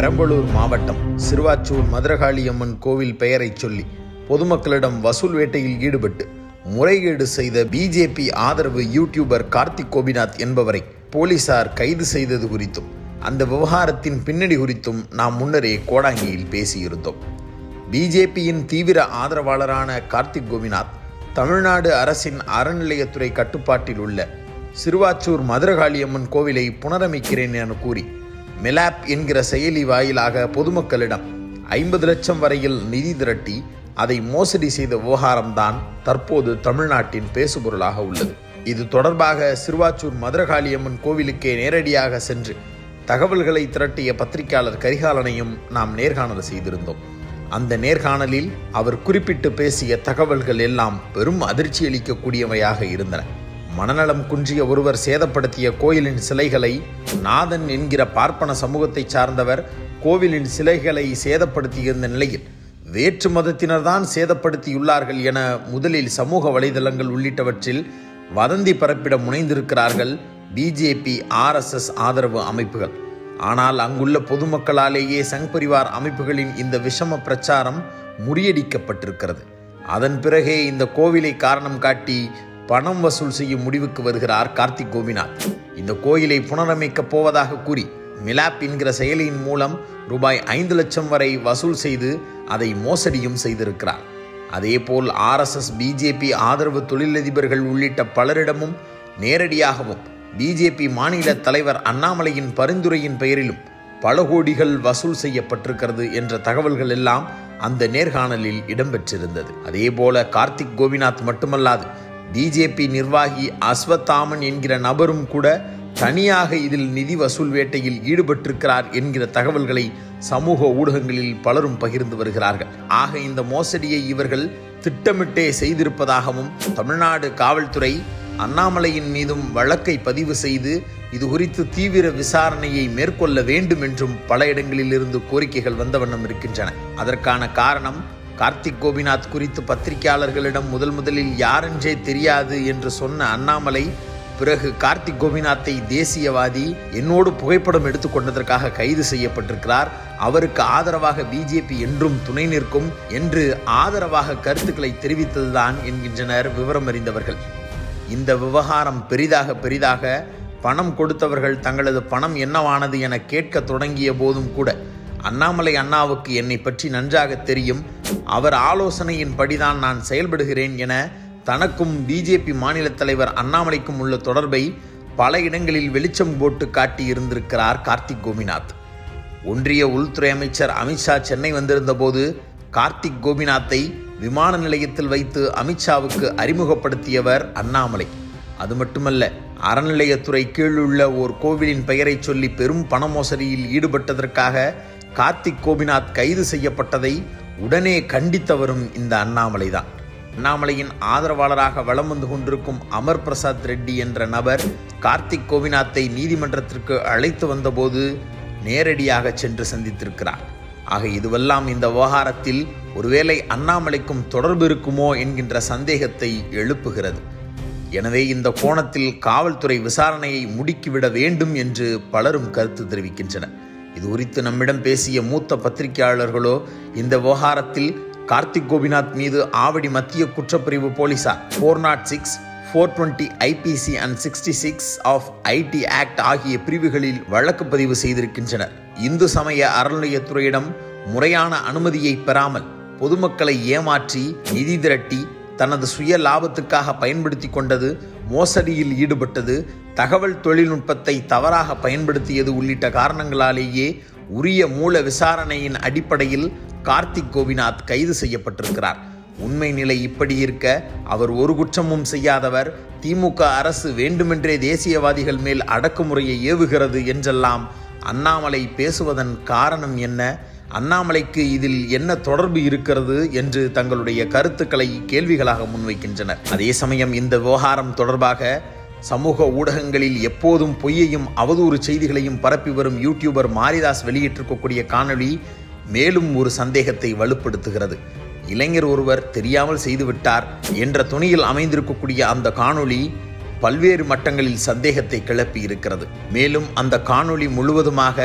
பெரம்பலூர் மாவட்டம் சிறுவாச்சூர் மதுரகாளியம்மன் கோவில் பெயரைச் சொல்லி பொதுமக்களிடம் வசூல் வேட்டையில் ஈடுபட்டு முறைகேடு செய்த பிஜேபி ஆதரவு யூடியூபர் கார்த்திக் கோபிநாத் என்பவரை போலீசார் கைது செய்தது குறித்தும் அந்த விவகாரத்தின் பின்னணி குறித்தும் நாம் முன்னரே கோடாங்கியில் பேசியிருந்தோம் பிஜேபியின் தீவிர ஆதரவாளரான கார்த்திக் கோபிநாத் தமிழ்நாடு அரசின் அறநிலையத்துறை கட்டுப்பாட்டில் உள்ள சிறுவாச்சூர் மதுரகாளியம்மன் கோவிலை புனரமைக்கிறேன் என கூறி மெலாப் என்கிற செயலி வாயிலாக பொதுமக்களிடம் ஐம்பது லட்சம் வரையில் நிதி திரட்டி அதை மோசடி செய்த விவகாரம்தான் தற்போது தமிழ்நாட்டின் பேசுபொருளாக உள்ளது இது தொடர்பாக சிறுவாச்சூர் மதுரகாளியம்மன் கோவிலுக்கே நேரடியாக சென்று தகவல்களை திரட்டிய பத்திரிகையாளர் கரிகாலனையும் நாம் நேர்காணல் செய்திருந்தோம் அந்த நேர்காணலில் அவர் குறிப்பிட்டு பேசிய தகவல்கள் எல்லாம் பெரும் அதிர்ச்சி அளிக்கக்கூடியவையாக இருந்தன மனநலம் குன்றிய ஒருவர் சேதப்படுத்திய கோயிலின் சிலைகளை நாதன் என்கிற பார்ப்பன சமூகத்தைச் சார்ந்தவர் கோவிலின் சிலைகளை சேதப்படுத்தியிருந்த நிலையில் வேற்று மதத்தினர்தான் சேதப்படுத்தியுள்ளார்கள் என முதலில் சமூக வலைதளங்கள் உள்ளிட்டவற்றில் வதந்தி பரப்பிட முனைந்திருக்கிறார்கள் பிஜேபி ஆர்எஸ்எஸ் ஆதரவு அமைப்புகள் ஆனால் அங்குள்ள பொதுமக்களாலேயே சங் பரிவார் அமைப்புகளின் இந்த விஷம பிரச்சாரம் முறியடிக்கப்பட்டிருக்கிறது அதன் பிறகே இந்த கோவிலை காரணம் காட்டி பணம் வசூல் செய்யும் முடிவுக்கு வருகிறார் கார்த்திக் கோபிநாத் இந்த கோயிலை புனரமைக்கப் போவதாக கூறி மிலாப் என்கிற செயலியின் மூலம் ரூபாய் ஐந்து லட்சம் வரை வசூல் செய்து அதை மோசடியும் செய்திருக்கிறார் அதேபோல் ஆர்எஸ்எஸ் பிஜேபி ஆதரவு தொழிலதிபர்கள் உள்ளிட்ட பலரிடமும் நேரடியாகவும் பிஜேபி மாநில தலைவர் அண்ணாமலையின் பரிந்துரையின் பெயரிலும் பல கோடிகள் வசூல் செய்யப்பட்டிருக்கிறது என்ற தகவல்கள் எல்லாம் அந்த நேர்காணலில் இடம்பெற்றிருந்தது அதேபோல கார்த்திக் கோபிநாத் மட்டுமல்லாது பிஜேபி நிர்வாகி அஸ்வத்தாமன் என்கிற நபரும் கூட தனியாக இதில் நிதி வசூல் வேட்டையில் ஈடுபட்டிருக்கிறார் என்கிற தகவல்களை சமூக ஊடகங்களில் பலரும் பகிர்ந்து வருகிறார்கள் ஆக இந்த மோசடியை இவர்கள் திட்டமிட்டே செய்திருப்பதாகவும் தமிழ்நாடு காவல்துறை அண்ணாமலையின் மீதும் வழக்கை பதிவு செய்து இது குறித்து தீவிர விசாரணையை மேற்கொள்ள வேண்டும் என்றும் பல இடங்களில் இருந்து கோரிக்கைகள் வந்த வண்ணம் இருக்கின்றன அதற்கான காரணம் கார்த்திக் கோபிநாத் குறித்து பத்திரிகையாளர்களிடம் முதல் முதலில் யாரென்றே தெரியாது என்று சொன்ன அண்ணாமலை பிறகு கார்த்திக் கோபிநாத்தை தேசியவாதி என்னோடு புகைப்படம் எடுத்துக்கொண்டதற்காக கைது செய்யப்பட்டிருக்கிறார் அவருக்கு ஆதரவாக பிஜேபி என்றும் துணை நிற்கும் என்று ஆதரவாக கருத்துக்களை தெரிவித்ததுதான் என்கின்றனர் விவரம் அறிந்தவர்கள் இந்த விவகாரம் பெரிதாக பெரிதாக பணம் கொடுத்தவர்கள் தங்களது பணம் என்னவானது என கேட்க தொடங்கிய போதும் கூட அண்ணாமலை அண்ணாவுக்கு என்னை பற்றி நன்றாக தெரியும் அவர் ஆலோசனையின் படிதான் நான் செயல்படுகிறேன் என தனக்கும் பிஜேபி மாநில தலைவர் அண்ணாமலைக்கும் உள்ள தொடர்பை பல இடங்களில் வெளிச்சம் போட்டு காட்டி இருந்திருக்கிறார் கார்த்திக் கோபிநாத் ஒன்றிய உள்துறை அமைச்சர் அமித்ஷா சென்னை வந்திருந்த போது கார்த்திக் கோபிநாத்தை விமான நிலையத்தில் வைத்து அமித்ஷாவுக்கு அறிமுகப்படுத்தியவர் அண்ணாமலை அது மட்டுமல்ல அறநிலையத்துறை கீழுள்ள ஓர் கோவிலின் பெயரை சொல்லி பெரும் பண மோசடியில் ஈடுபட்டதற்காக கார்த்திக் கோபிநாத் கைது செய்யப்பட்டதை உடனே கண்டித்தவரும் இந்த அண்ணாமலை தான் அண்ணாமலையின் ஆதரவாளராக வலம் வந்து கொண்டிருக்கும் அமர் பிரசாத் ரெட்டி என்ற நபர் கார்த்திக் கோபிநாத்தை நீதிமன்றத்திற்கு அழைத்து வந்தபோது நேரடியாக சென்று சந்தித்திருக்கிறார் ஆக இதுவெல்லாம் இந்த விவகாரத்தில் ஒருவேளை அண்ணாமலைக்கும் தொடர்பு இருக்குமோ என்கின்ற சந்தேகத்தை எழுப்புகிறது எனவே இந்த கோணத்தில் காவல்துறை விசாரணையை முடுக்கிவிட வேண்டும் என்று பலரும் கருத்து தெரிவிக்கின்றனர் இது குறித்து நம்மிடம் பேசிய மூத்த பத்திரிகையாளர்களோ இந்த விவகாரத்தில் கார்த்திக் கோபிநாத் மீது ஆவடி மத்திய குற்றப்பிரிவு போலீசார் four naught six four twenty IPC and sixty six of IT act ஆகிய பிரிவுகளில் வழக்கு பதிவு செய்திருக்கின்றனர் இந்து சமய அறநிலையத்துறையிடம் முறையான அனுமதியை பெறாமல் பொதுமக்களை ஏமாற்றி நிதி திரட்டி தனது சுய லாபத்துக்காக பயன்படுத்தி கொண்டது மோசடியில் ஈடுபட்டது தகவல் தொழில்நுட்பத்தை தவறாக பயன்படுத்தியது உள்ளிட்ட காரணங்களாலேயே உரிய மூல விசாரணையின் அடிப்படையில் கார்த்திக் கோபிநாத் கைது செய்யப்பட்டிருக்கிறார் உண்மை நிலை இப்படி இருக்க அவர் ஒரு குற்றமும் செய்யாதவர் திமுக அரசு வேண்டுமென்றே தேசியவாதிகள் மேல் அடக்குமுறையை ஏவுகிறது என்றெல்லாம் அண்ணாமலை பேசுவதன் காரணம் என்ன அண்ணாமலைக்கு இதில் என்ன தொடர்பு இருக்கிறது என்று தங்களுடைய கருத்துக்களை கேள்விகளாக முன்வைக்கின்றனர் அதே சமயம் இந்த விவகாரம் தொடர்பாக சமூக ஊடகங்களில் எப்போதும் பொய்யையும் அவதூறு செய்திகளையும் பரப்பி வரும் யூடியூபர் மாரிதாஸ் வெளியிட்டிருக்கக்கூடிய காணொளி மேலும் ஒரு சந்தேகத்தை வலுப்படுத்துகிறது இளைஞர் ஒருவர் தெரியாமல் செய்துவிட்டார் என்ற துணியில் அமைந்திருக்கக்கூடிய அந்த காணொளி பல்வேறு மட்டங்களில் சந்தேகத்தை கிளப்பி இருக்கிறது மேலும் அந்த காணொளி முழுவதுமாக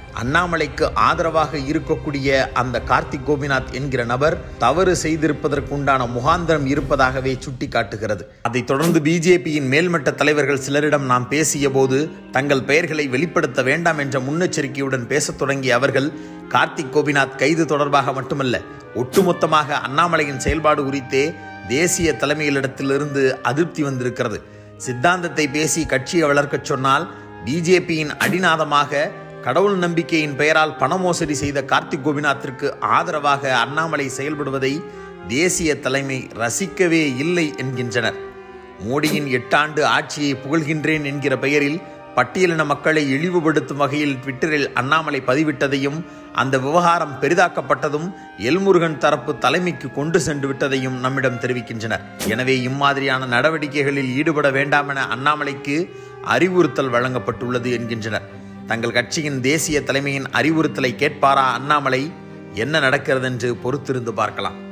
அண்ணாமலைக்கு ஆதரவாக இருக்கக்கூடிய அந்த கார்த்திக் கோபிநாத் என்கிற நபர் தவறு செய்திருப்பதற்குண்டான முகாந்திரம் இருப்பதாகவே சுட்டிக்காட்டுகிறது அதைத் தொடர்ந்து பிஜேபியின் மேல்மட்ட தலைவர்கள் சிலரிடம் நாம் பேசிய போது தங்கள் பெயர்களை வெளிப்படுத்த வேண்டாம் என்ற முன்னெச்சரிக்கையுடன் பேசத் தொடங்கிய அவர்கள் கார்த்திக் கோபிநாத் கைது தொடர்பாக மட்டுமல்ல ஒட்டுமொத்தமாக அண்ணாமலையின் செயல்பாடு குறித்தே தேசிய தலைமையிலிடத்திலிருந்து அதிருப்தி வந்திருக்கிறது சித்தாந்தத்தை பேசி கட்சியை வளர்க்கச் சொன்னால் பிஜேபியின் அடிநாதமாக கடவுள் நம்பிக்கையின் பெயரால் பண மோசடி செய்த கார்த்திக் கோபிநாத்திற்கு ஆதரவாக அண்ணாமலை செயல்படுவதை தேசிய தலைமை ரசிக்கவே இல்லை என்கின்றனர் மோடியின் எட்டாண்டு ஆட்சியை புகழ்கின்றேன் என்கிற பெயரில் பட்டியலின மக்களை இழிவுபடுத்தும் வகையில் ட்விட்டரில் அண்ணாமலை பதிவிட்டதையும் அந்த விவகாரம் பெரிதாக்கப்பட்டதும் எல்முருகன் தரப்பு தலைமைக்கு கொண்டு சென்று விட்டதையும் நம்மிடம் தெரிவிக்கின்றனர் எனவே இம்மாதிரியான நடவடிக்கைகளில் ஈடுபட வேண்டாம் என அண்ணாமலைக்கு அறிவுறுத்தல் வழங்கப்பட்டுள்ளது என்கின்றனர் தங்கள் கட்சியின் தேசிய தலைமையின் அறிவுறுத்தலை கேட்பாரா அண்ணாமலை என்ன நடக்கிறது என்று பொறுத்திருந்து பார்க்கலாம்